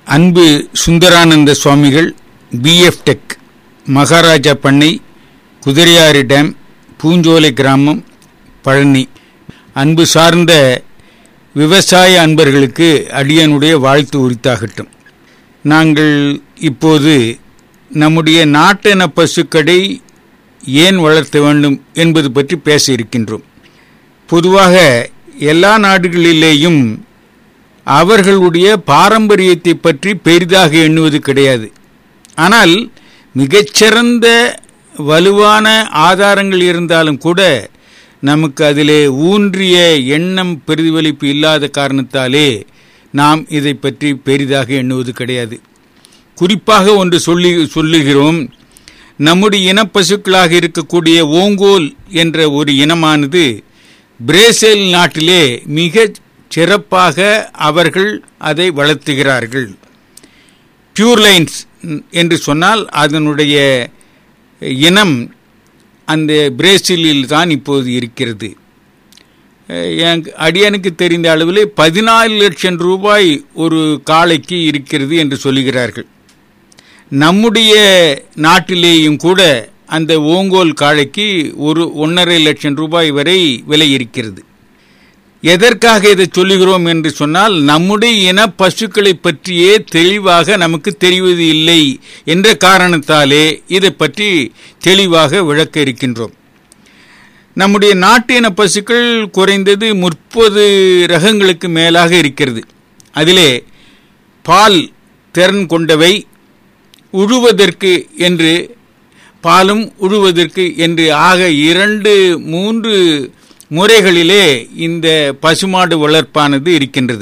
அன்பு சுந்தரானந்த சுவாமிகள் PF tech Maharaja பண்ணை குதிரையாறு டேம் பூஞ்சோலை கிராமம் பழனி அன்பு சார்ந்த விவசாய அன்பர்களுக்கு அடியனுடைய வாழ்த்து உரித்தாகட்டும் நாங்கள் இப்போது நம்முடைய நாட்டின பசுக்களை ஏன் வளர்த்த வேண்டும் என்பது பற்றி பேச இருக்கின்றோம் பொதுவாக எல்லா நாடுகளிலேயும் அவர்களுடைய பாரம்பரியத்தை பற்றி பெரிதாக எண்ணுவது கிடையாது ஆனால் மிகச்சிறந்த வலுவான ஆதாரங்கள் இருந்தாலும் கூட நமக்கு அதிலே ஊன்றிய எண்ணம் பிரதிபலிப்பு இல்லாத காரணத்தாலே நாம் இதை பற்றி பெரிதாக எண்ணுவது கிடையாது குறிப்பாக ஒன்று சொல்லி சொல்லுகிறோம் நம்முடைய இனப்பசுக்களாக இருக்கக்கூடிய ஓங்கோல் என்ற ஒரு இனமானது பிரேசில் நாட்டிலே மிக சிறப்பாக அவர்கள் அதை வளர்த்துகிறார்கள் பியூர் லைன்ஸ் என்று சொன்னால் அதனுடைய இனம் அந்த பிரேசிலில் தான் இப்போது இருக்கிறது அடியனுக்கு தெரிந்த அளவில் பதினாலு லட்சம் ரூபாய் ஒரு காளைக்கு இருக்கிறது என்று சொல்லுகிறார்கள் நம்முடைய நாட்டிலேயும் கூட அந்த ஓங்கோல் காளைக்கு ஒரு ஒன்றரை லட்சம் ரூபாய் வரை விலை இருக்கிறது எதற்காக இதை சொல்லுகிறோம் என்று சொன்னால் நம்முடைய இன பசுக்களை பற்றியே தெளிவாக நமக்கு தெரிவது இல்லை என்ற காரணத்தாலே இதை பற்றி தெளிவாக விளக்க இருக்கின்றோம் நம்முடைய நாட்டு இன பசுக்கள் குறைந்தது முப்பது ரகங்களுக்கு மேலாக இருக்கிறது அதிலே பால் திறன் கொண்டவை உழுவதற்கு என்று பாலும் உழுவதற்கு என்று ஆக இரண்டு மூன்று முறைகளிலே இந்த பசுமாடு வளர்ப்பானது இருக்கின்றது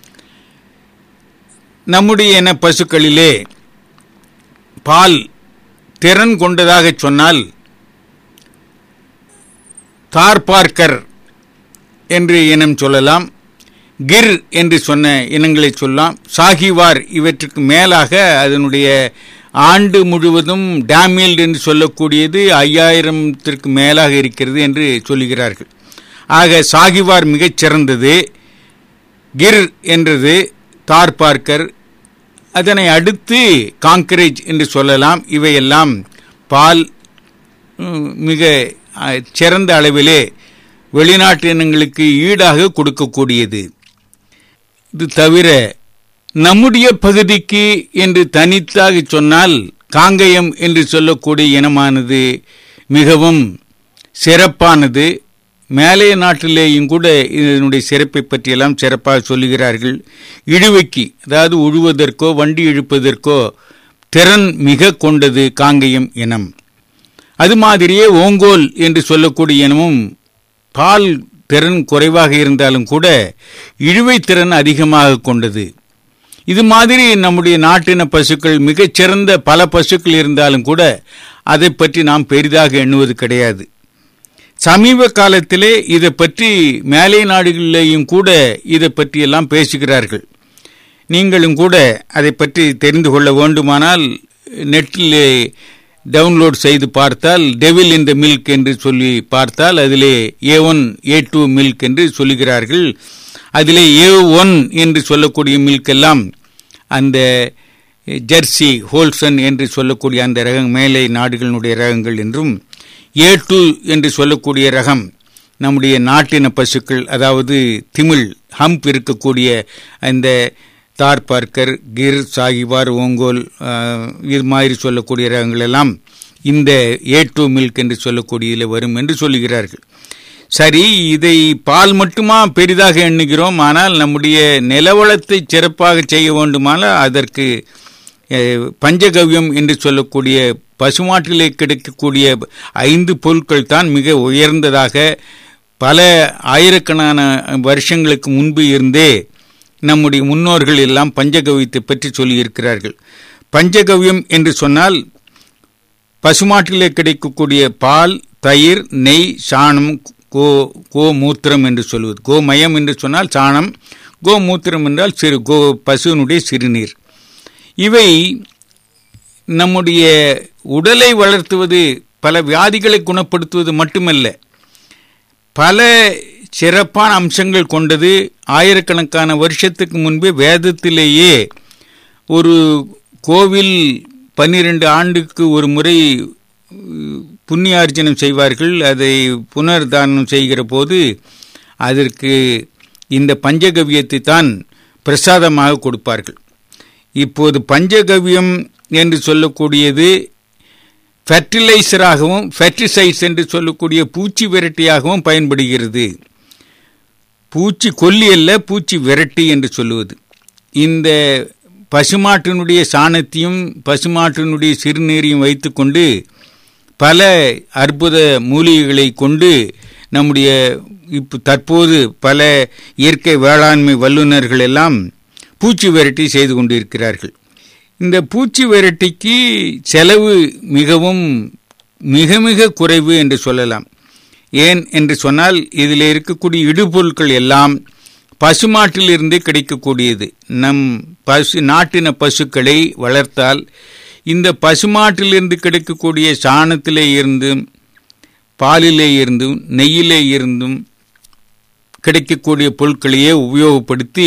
நம்முடைய இன பசுக்களிலே பால் திறன் கொண்டதாக சொன்னால் தார்பார்க்கர் என்று இனம் சொல்லலாம் கிர் என்று சொன்ன இனங்களை சொல்லலாம் சாகிவார் இவற்றுக்கு மேலாக அதனுடைய ஆண்டு முழுவதும் டேமீல்டு என்று சொல்லக்கூடியது ஐயாயிரத்திற்கு மேலாக இருக்கிறது என்று சொல்லுகிறார்கள் ஆக சாகிவார் மிகச் சிறந்தது கிர் என்றது தார் பார்க்கர் அதனை அடுத்து காங்கிரேஜ் என்று சொல்லலாம் இவையெல்லாம் பால் மிக சிறந்த அளவிலே வெளிநாட்டு இனங்களுக்கு ஈடாக கொடுக்கக்கூடியது இது தவிர நம்முடைய பகுதிக்கு என்று தனித்தாக சொன்னால் காங்கயம் என்று சொல்லக்கூடிய இனமானது மிகவும் சிறப்பானது மேலே நாட்டிலேயும் கூட இதனுடைய சிறப்பை பற்றியெல்லாம் சிறப்பாக சொல்லுகிறார்கள் இழுவைக்கு அதாவது உழுவதற்கோ வண்டி இழுப்பதற்கோ திறன் மிக கொண்டது காங்கயம் இனம் அது மாதிரியே ஓங்கோல் என்று சொல்லக்கூடிய இனமும் பால் திறன் குறைவாக இருந்தாலும் கூட இழுவை திறன் அதிகமாக கொண்டது இது மாதிரி நம்முடைய நாட்டின பசுக்கள் மிகச்சிறந்த பல பசுக்கள் இருந்தாலும் கூட அதை பற்றி நாம் பெரிதாக எண்ணுவது கிடையாது சமீப காலத்திலே இதை பற்றி மேலை நாடுகளிலேயும் கூட இதை பற்றியெல்லாம் பேசுகிறார்கள் நீங்களும் கூட அதை பற்றி தெரிந்து கொள்ள வேண்டுமானால் நெட்டிலே டவுன்லோட் செய்து பார்த்தால் டெவில் இன் த மில்க் என்று சொல்லி பார்த்தால் அதிலே A one A two milk என்று சொல்லுகிறார்கள் அதிலே ஏ ஒன் என்று சொல்லக்கூடிய மில்க் எல்லாம் அந்த ஜெர்சி ஹோல்சன் என்று சொல்லக்கூடிய அந்த ரகம் மேலை நாடுகளினுடைய ரகங்கள் என்றும் ஏ டூ என்று சொல்லக்கூடிய ரகம் நம்முடைய நாட்டின பசுக்கள் அதாவது திமிழ் ஹம்ப் இருக்கக்கூடிய அந்த தார் பார்க்கர் கிர் சாகிவார் ஓங்கோல் இது மாதிரி சொல்லக்கூடிய ரகங்கள் எல்லாம் இந்த ஏ டூ மில்க் என்று சொல்லக்கூடியதில் வரும் என்று சொல்லுகிறார்கள் சரி இதை பால் மட்டுமா பெரிதாக எண்ணுகிறோம் ஆனால் நம்முடைய நிலவளத்தை சிறப்பாக செய்ய வேண்டுமானால் அதற்கு பஞ்சகவ்யம் என்று சொல்லக்கூடிய பசுமாட்டிலே கிடைக்கக்கூடிய ஐந்து பொருட்கள் தான் மிக உயர்ந்ததாக பல ஆயிரக்கணக்கான வருஷங்களுக்கு முன்பு இருந்தே நம்முடைய முன்னோர்கள் எல்லாம் பஞ்சகவ்யத்தை பற்றி சொல்லியிருக்கிறார்கள் பஞ்சகவ்யம் என்று சொன்னால் பசுமாட்டிலே கிடைக்கக்கூடிய பால் தயிர் நெய் சாணம் கோ கோமூத்திரம் என்று சொல்வது கோமயம் என்று சொன்னால் சாணம் கோமூத்திரம் என்றால் சிறு கோ பசுவினுடைய சிறுநீர் இவை நம்முடைய உடலை வளர்த்துவது பல வியாதிகளை குணப்படுத்துவது மட்டுமல்ல பல சிறப்பான அம்சங்கள் கொண்டது ஆயிரக்கணக்கான வருஷத்துக்கு முன்பே வேதத்திலேயே ஒரு கோவில் பன்னிரண்டு ஆண்டுக்கு ஒரு முறை உம், புண்ணியார்ஜனம் செய்வார்கள் அதை புனர்தானம் செய்கிற போது அதற்கு இந்த பஞ்சகவியத்தை தான் பிரசாதமாக கொடுப்பார்கள் இப்போது பஞ்சகவியம் என்று சொல்லக்கூடியது ஃபெர்டிலைசராகவும் ஃபெர்டிசைட்ஸ் என்று சொல்லக்கூடிய பூச்சி விரட்டியாகவும் பயன்படுகிறது பூச்சி கொல்லி அல்ல பூச்சி விரட்டி என்று சொல்லுவது இந்த பசுமாட்டினுடைய சாணத்தையும் பசுமாட்டினுடைய சிறுநீரையும் வைத்துக்கொண்டு பல அற்புத மூலிகைகளை கொண்டு நம்முடைய இப்போ தற்போது பல இயற்கை வேளாண்மை வல்லுநர்கள் எல்லாம் பூச்சி விரட்டி செய்து கொண்டிருக்கிறார்கள் இந்த பூச்சி விரட்டிக்கு செலவு மிகவும் மிக மிக குறைவு என்று சொல்லலாம் ஏன் என்று சொன்னால் இதில் இருக்கக்கூடிய இடுபொருட்கள் எல்லாம் பசுமாட்டிலிருந்து கிடைக்கக்கூடியது நம் பசு நாட்டின பசுக்களை வளர்த்தால் இந்த பசுமாட்டிலிருந்து கிடைக்கக்கூடிய சாணத்திலே இருந்தும் பாலிலே இருந்தும் நெய்யிலே இருந்தும் கிடைக்கக்கூடிய பொருட்களையே உபயோகப்படுத்தி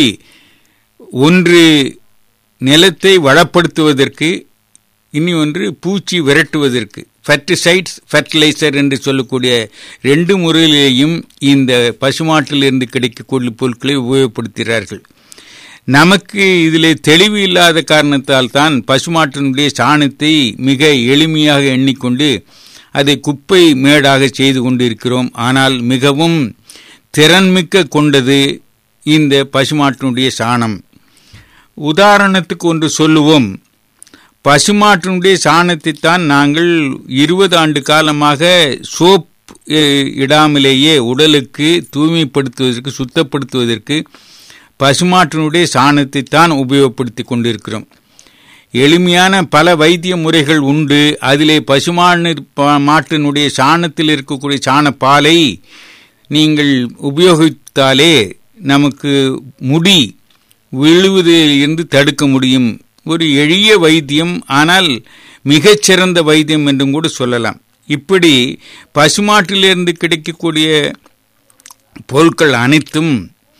ஒன்று நிலத்தை வளப்படுத்துவதற்கு இனி ஒன்று பூச்சி விரட்டுவதற்கு ஃபெர்டிசைட்ஸ் ஃபெர்டிலைசர் என்று சொல்லக்கூடிய ரெண்டு முறையிலேயும் இந்த பசுமாட்டிலிருந்து கிடைக்கக்கூடிய பொருட்களை உபயோகப்படுத்துகிறார்கள் நமக்கு இதிலே தெளிவு இல்லாத காரணத்தால் தான் பசுமாட்டினுடைய சாணத்தை மிக எளிமையாக எண்ணிக்கொண்டு அதை குப்பை மேடாக செய்து கொண்டிருக்கிறோம் ஆனால் மிகவும் திறன்மிக்க கொண்டது இந்த பசுமாட்டினுடைய சாணம் உதாரணத்துக்கு ஒன்று சொல்லுவோம் பசுமாட்டினுடைய சாணத்தை தான் நாங்கள் இருபது ஆண்டு காலமாக சோப் அஹ், இடாமலேயே உடலுக்கு தூய்மைப்படுத்துவதற்கு சுத்தப்படுத்துவதற்கு பசுமாட்டினுடைய சாணத்தை தான் உபயோகப்படுத்தி கொண்டிருக்கிறோம் எளிமையான பல வைத்திய முறைகள் உண்டு அதிலே பசுமாடு ப- மாட்டினுடைய சாணத்தில் இருக்கக்கூடிய சாணப்பாலை நீங்கள் உபயோகித்தாலே நமக்கு முடி விழுவதில் இருந்து தடுக்க முடியும் ஒரு எளிய வைத்தியம் ஆனால் மிகச்சிறந்த வைத்தியம் என்றும் கூட சொல்லலாம் இப்படி பசுமாட்டிலிருந்து கிடைக்கக்கூடிய பொருட்கள் அனைத்தும்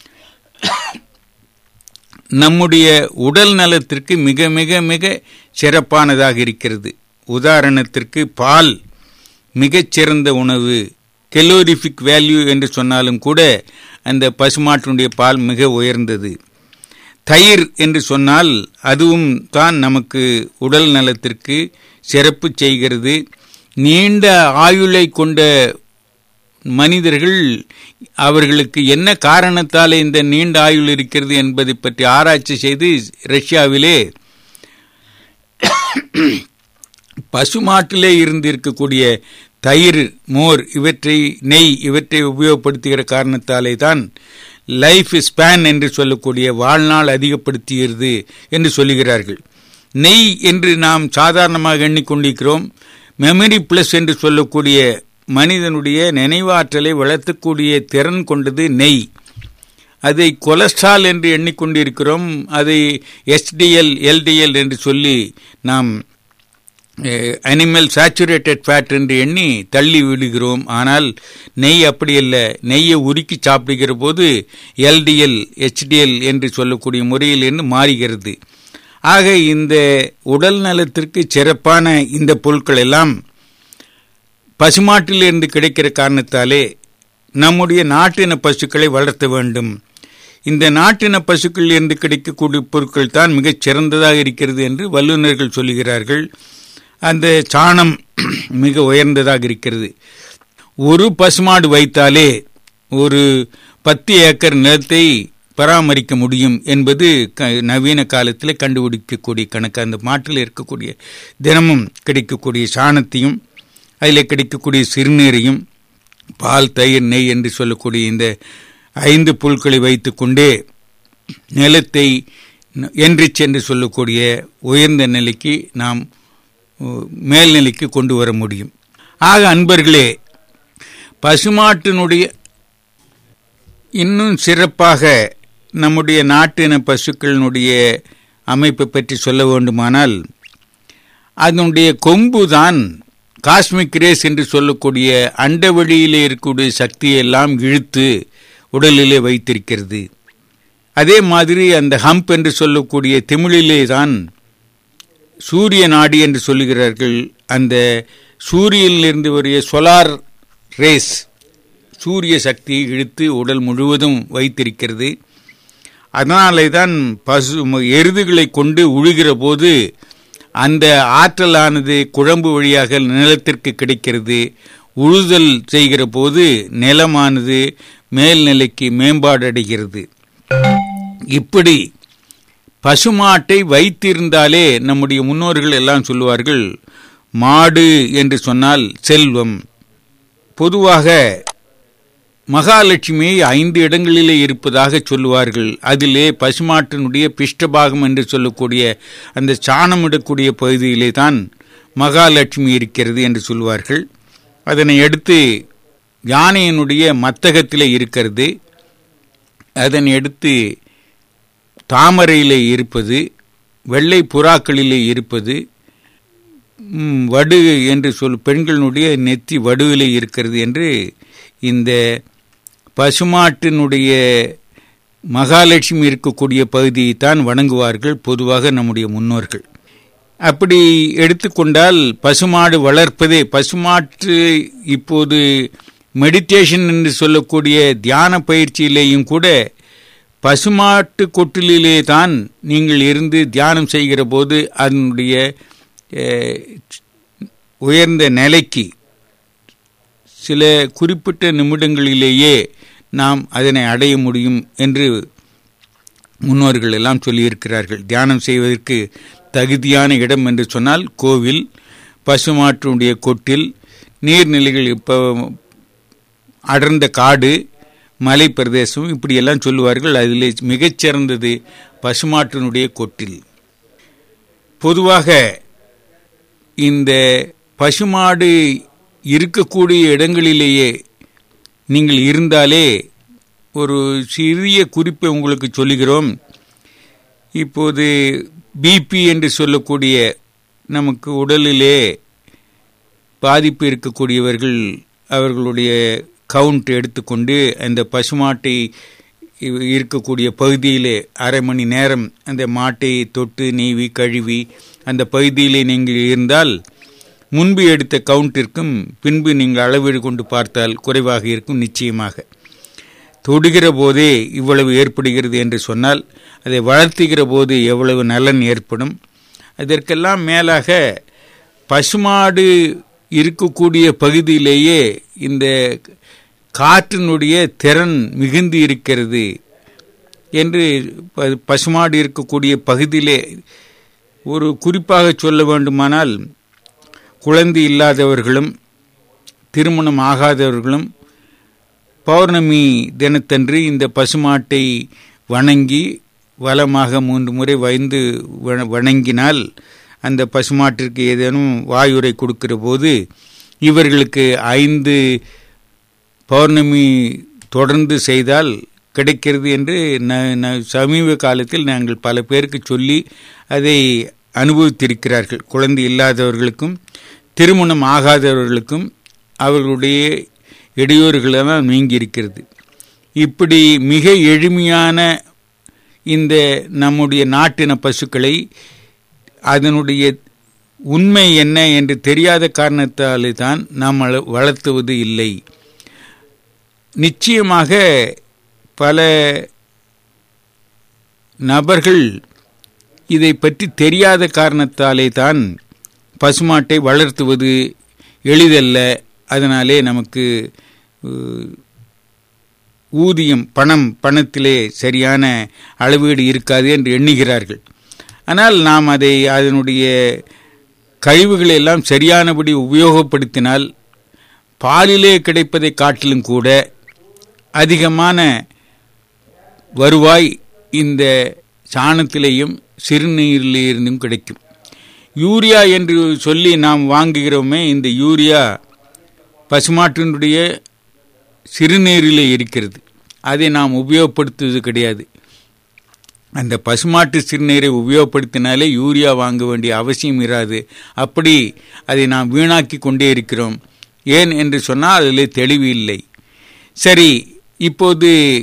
நம்முடைய உடல் நலத்திற்கு மிக மிக மிக சிறப்பானதாக இருக்கிறது உதாரணத்திற்கு பால் மிகச்சிறந்த உணவு கெலோரிஃபிக் வேல்யூ என்று சொன்னாலும் கூட அந்த பசுமாட்டினுடைய பால் மிக உயர்ந்தது தயிர் என்று சொன்னால் அதுவும் தான் நமக்கு உடல் நலத்திற்கு சிறப்பு செய்கிறது நீண்ட ஆயுளை கொண்ட மனிதர்கள் அவர்களுக்கு என்ன காரணத்தால் இந்த நீண்ட ஆயுள் இருக்கிறது என்பதை பற்றி ஆராய்ச்சி செய்து ரஷ்யாவிலே பசுமாட்டிலே இருந்து இருக்கக்கூடிய தயிர் மோர் இவற்றை நெய் இவற்றை உபயோகப்படுத்துகிற காரணத்தாலே தான் லைஃப் ஸ்பேன் என்று சொல்லக்கூடிய வாழ்நாள் அதிகப்படுத்துகிறது என்று சொல்லுகிறார்கள் நெய் என்று நாம் சாதாரணமாக எண்ணிக்கொண்டிருக்கிறோம் மெமரி பிளஸ் என்று சொல்லக்கூடிய மனிதனுடைய நினைவாற்றலை வளர்த்தக்கூடிய திறன் கொண்டது நெய் அதை கொலஸ்ட்ரால் என்று எண்ணிக்கொண்டிருக்கிறோம் அதை எஸ்டிஎல் எல்டிஎல் என்று சொல்லி நாம் அனிமல் சேச்சுரேட்டட் ஃபேட் என்று எண்ணி தள்ளி விடுகிறோம் ஆனால் நெய் அப்படி அல்ல நெய்யை உருக்கி சாப்பிடுகிற போது எல்டிஎல் ஹெச்டிஎல் என்று சொல்லக்கூடிய முறையில் என்று மாறுகிறது ஆக இந்த உடல் நலத்திற்கு சிறப்பான இந்த பொருட்கள் எல்லாம் பசுமாட்டிலிருந்து கிடைக்கிற காரணத்தாலே நம்முடைய நாட்டின பசுக்களை வளர்த்த வேண்டும் இந்த நாட்டின பசுக்களில் இருந்து கிடைக்கக்கூடிய பொருட்கள் தான் மிகச் சிறந்ததாக இருக்கிறது என்று வல்லுநர்கள் சொல்லுகிறார்கள் அந்த சாணம் மிக உயர்ந்ததாக இருக்கிறது ஒரு பசுமாடு வைத்தாலே ஒரு பத்து ஏக்கர் நிலத்தை பராமரிக்க முடியும் என்பது க- நவீன காலத்தில் கண்டுபிடிக்கக்கூடிய கணக்கு அந்த மாட்டில் இருக்கக்கூடிய தினமும் கிடைக்கக்கூடிய சாணத்தையும் அதில் கிடைக்கக்கூடிய சிறுநீரையும் பால் தயிர் நெய் என்று சொல்லக்கூடிய இந்த ஐந்து பொருட்களை வைத்துக்கொண்டே நிலத்தை என்றிச் என்று சொல்லக்கூடிய உயர்ந்த நிலைக்கு நாம் அஹ், மேல்நிலைக்கு கொண்டு வர முடியும் ஆக அன்பர்களே பசுமாட்டினுடைய இன்னும் சிறப்பாக நம்முடைய நாட்டின பசுக்களினுடைய அமைப்பை பற்றி சொல்ல வேண்டுமானால் அதனுடைய கொம்பு தான் காஸ்மிக் ரேஸ் என்று சொல்லக்கூடிய அண்டவெளியிலே இருக்கக்கூடிய சக்தியை எல்லாம் இழுத்து உடலிலே வைத்திருக்கிறது அதே மாதிரி அந்த ஹம்ப் என்று சொல்லக்கூடிய தமிழிலே தான் சூரிய நாடி என்று சொல்லுகிறார்கள் அந்த சூரியனிலிருந்து வரிய சொலார் ரேஸ் சூரிய சக்தியை இழுத்து உடல் முழுவதும் வைத்திருக்கிறது அதனாலே தான் பசு எருதுகளை கொண்டு உழுகிற போது அந்த ஆற்றலானது குழம்பு வழியாக நிலத்திற்கு கிடைக்கிறது உழுதல் செய்கிற போது நிலமானது மேல்நிலைக்கு மேம்பாடு அடைகிறது இப்படி பசுமாட்டை வைத்திருந்தாலே நம்முடைய முன்னோர்கள் எல்லாம் சொல்லுவார்கள் மாடு என்று சொன்னால் செல்வம் பொதுவாக மகாலட்சுமி ஐந்து இடங்களிலே இருப்பதாக சொல்லுவார்கள் அதிலே பசுமாட்டினுடைய பிஷ்டபாகம் என்று சொல்லக்கூடிய அந்த சாணமிடக்கூடிய பகுதியிலே தான் மகாலட்சுமி இருக்கிறது என்று சொல்லுவார்கள் அதனை அடுத்து யானையினுடைய மத்தகத்திலே இருக்கிறது அதனை அடுத்து தாமரையிலே இருப்பது வெள்ளை புறாக்களிலே இருப்பது வடு என்று சொல் பெண்களுடைய நெத்தி வடுவிலே இருக்கிறது என்று இந்த பசுமாட்டினுடைய மகாலட்சுமி இருக்கக்கூடிய பகுதியை தான் வணங்குவார்கள் பொதுவாக நம்முடைய முன்னோர்கள் அப்படி எடுத்துக்கொண்டால் பசுமாடு வளர்ப்பதே பசுமாட்டு இப்போது மெடிடேஷன் என்று சொல்லக்கூடிய தியான பயிற்சியிலேயும் கூட பசுமாட்டு கொட்டிலே தான் நீங்கள் இருந்து தியானம் செய்கிற போது அதனுடைய உயர்ந்த நிலைக்கு சில குறிப்பிட்ட நிமிடங்களிலேயே நாம் அதனை அடைய முடியும் என்று முன்னோர்கள் எல்லாம் சொல்லியிருக்கிறார்கள் தியானம் செய்வதற்கு தகுதியான இடம் என்று சொன்னால் கோவில் பசுமாற்றினுடைய கொட்டில் நீர்நிலைகள் இப்போ அடர்ந்த காடு மலை பிரதேசம் இப்படியெல்லாம் சொல்லுவார்கள் அதில் மிகச்சிறந்தது பசுமாட்டினுடைய கொட்டில் பொதுவாக இந்த பசுமாடு இருக்கக்கூடிய இடங்களிலேயே நீங்கள் இருந்தாலே ஒரு சிறிய குறிப்பை உங்களுக்கு சொல்லுகிறோம் இப்போது பிபி என்று சொல்லக்கூடிய நமக்கு உடலிலே பாதிப்பு இருக்கக்கூடியவர்கள் அவர்களுடைய கவுண்ட் எடுத்துக்கொண்டு அந்த பசுமாட்டை இருக்கக்கூடிய பகுதியிலே அரை மணி நேரம் அந்த மாட்டை தொட்டு நீவி கழுவி அந்த பகுதியிலே நீங்கள் இருந்தால் முன்பு எடுத்த கவுண்டிற்கும் பின்பு நீங்கள் அளவீடு கொண்டு பார்த்தால் குறைவாக இருக்கும் நிச்சயமாக தொடுகிற போதே இவ்வளவு ஏற்படுகிறது என்று சொன்னால் அதை வளர்த்துகிற போது எவ்வளவு நலன் ஏற்படும் அதற்கெல்லாம் மேலாக பசுமாடு இருக்கக்கூடிய பகுதியிலேயே இந்த காற்றினுடைய திறன் மிகுந்து இருக்கிறது என்று பசுமாடு இருக்கக்கூடிய பகுதியிலே ஒரு குறிப்பாக சொல்ல வேண்டுமானால் குழந்தை இல்லாதவர்களும் திருமணம் ஆகாதவர்களும் பௌர்ணமி தினத்தன்று இந்த பசுமாட்டை வணங்கி வளமாக மூன்று முறை வைந்து வணங்கினால் அந்த பசுமாட்டிற்கு ஏதேனும் வாயுரை கொடுக்கிற போது இவர்களுக்கு ஐந்து பௌர்ணமி தொடர்ந்து செய்தால் கிடைக்கிறது என்று சமீப காலத்தில் நாங்கள் பல பேருக்கு சொல்லி அதை அனுபவித்திருக்கிறார்கள் குழந்தை இல்லாதவர்களுக்கும் திருமணம் ஆகாதவர்களுக்கும் அவர்களுடைய இடையூறுகளெல்லாம் நீங்கி இருக்கிறது இப்படி மிக எளிமையான இந்த நம்முடைய நாட்டின பசுக்களை அதனுடைய உண்மை என்ன என்று தெரியாத காரணத்தாலே தான் நாம் வளர்த்துவது இல்லை நிச்சயமாக பல நபர்கள் இதை பற்றி தெரியாத காரணத்தாலே தான் பசுமாட்டை வளர்த்துவது எளிதல்ல அதனாலே நமக்கு ஊதியம் பணம் பணத்திலே சரியான அளவீடு இருக்காது என்று எண்ணுகிறார்கள் ஆனால் நாம் அதை அதனுடைய கழிவுகளை எல்லாம் சரியானபடி உபயோகப்படுத்தினால் பாலிலே கிடைப்பதை காட்டிலும் கூட அதிகமான வருவாய் இந்த சாணத்திலேயும் சிறுநீரிலிருந்தும் கிடைக்கும் யூரியா என்று சொல்லி நாம் வாங்குகிறோமே இந்த யூரியா பசுமாட்டினுடைய சிறுநீரிலே இருக்கிறது அதை நாம் உபயோகப்படுத்துவது கிடையாது அந்த பசுமாட்டு சிறுநீரை உபயோகப்படுத்தினாலே யூரியா வாங்க வேண்டிய அவசியம் இராது அப்படி அதை நாம் வீணாக்கி கொண்டே இருக்கிறோம் ஏன் என்று சொன்னால் அதில் தெளிவு இல்லை சரி இப்போது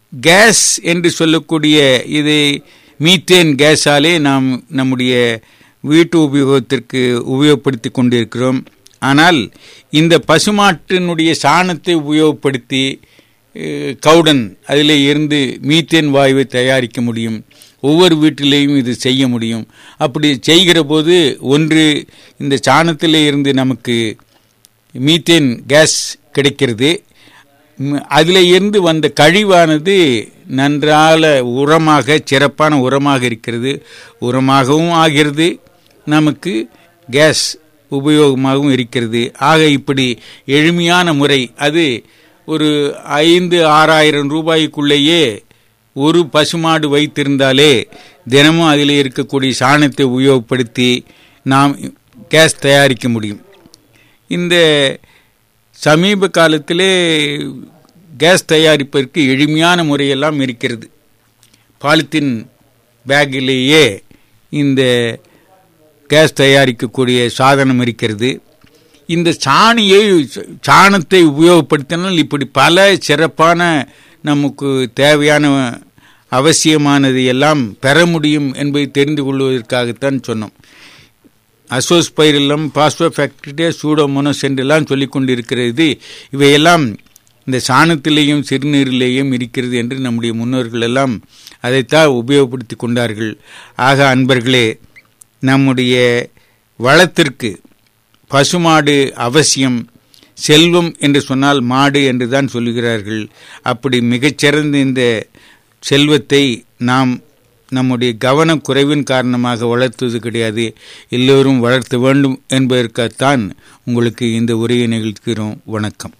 கேஸ் என்று சொல்லக்கூடிய இதை மீத்தேன் கேஸாலே நாம் நம்முடைய வீட்டு உபயோகத்திற்கு உபயோகப்படுத்தி கொண்டிருக்கிறோம் ஆனால் இந்த பசுமாட்டினுடைய சாணத்தை உபயோகப்படுத்தி கவுடன் அதில் இருந்து மீத்தேன் வாயுவை தயாரிக்க முடியும் ஒவ்வொரு வீட்டிலேயும் இது செய்ய முடியும் அப்படி செய்கிற போது ஒன்று இந்த சாணத்திலே இருந்து நமக்கு மீத்தேன் கேஸ் கிடைக்கிறது அதில் இருந்து வந்த கழிவானது நன்றால உரமாக சிறப்பான உரமாக இருக்கிறது உரமாகவும் ஆகிறது நமக்கு கேஸ் உபயோகமாகவும் இருக்கிறது ஆக இப்படி எளிமையான முறை அது ஒரு ஐந்து ஆறாயிரம் ரூபாய்க்குள்ளேயே ஒரு பசுமாடு வைத்திருந்தாலே தினமும் அதில் இருக்கக்கூடிய சாணத்தை உபயோகப்படுத்தி நாம் கேஸ் தயாரிக்க முடியும் இந்த சமீப காலத்திலே கேஸ் தயாரிப்பதற்கு எளிமையான முறையெல்லாம் இருக்கிறது பாலித்தீன் பேக்கிலேயே இந்த கேஸ் தயாரிக்கக்கூடிய சாதனம் இருக்கிறது இந்த சாணியை சாணத்தை உபயோகப்படுத்தினால் இப்படி பல சிறப்பான நமக்கு தேவையான அவசியமானது எல்லாம் பெற முடியும் என்பதை தெரிந்து கொள்வதற்காகத்தான் சொன்னோம் அசோஸ்பைரிலம் பாஸ்போஃபேக்டரியா சூடோமோனோஸ் என்றெல்லாம் சொல்லிக் கொண்டிருக்கிறது இவையெல்லாம் இந்த சாணத்திலேயும் சிறுநீரிலேயும் இருக்கிறது என்று நம்முடைய முன்னோர்கள் எல்லாம் அதைத்தான் உபயோகப்படுத்தி கொண்டார்கள் ஆக அன்பர்களே நம்முடைய வளத்திற்கு பசுமாடு அவசியம் செல்வம் என்று சொன்னால் மாடு என்று தான் சொல்லுகிறார்கள் அப்படி மிகச்சிறந்த இந்த செல்வத்தை நாம் நம்முடைய கவனக்குறைவின் காரணமாக வளர்த்துவது கிடையாது எல்லோரும் வளர்த்த வேண்டும் என்பதற்காகத்தான் உங்களுக்கு இந்த உரையை நிகழ்த்துகிறோம் வணக்கம்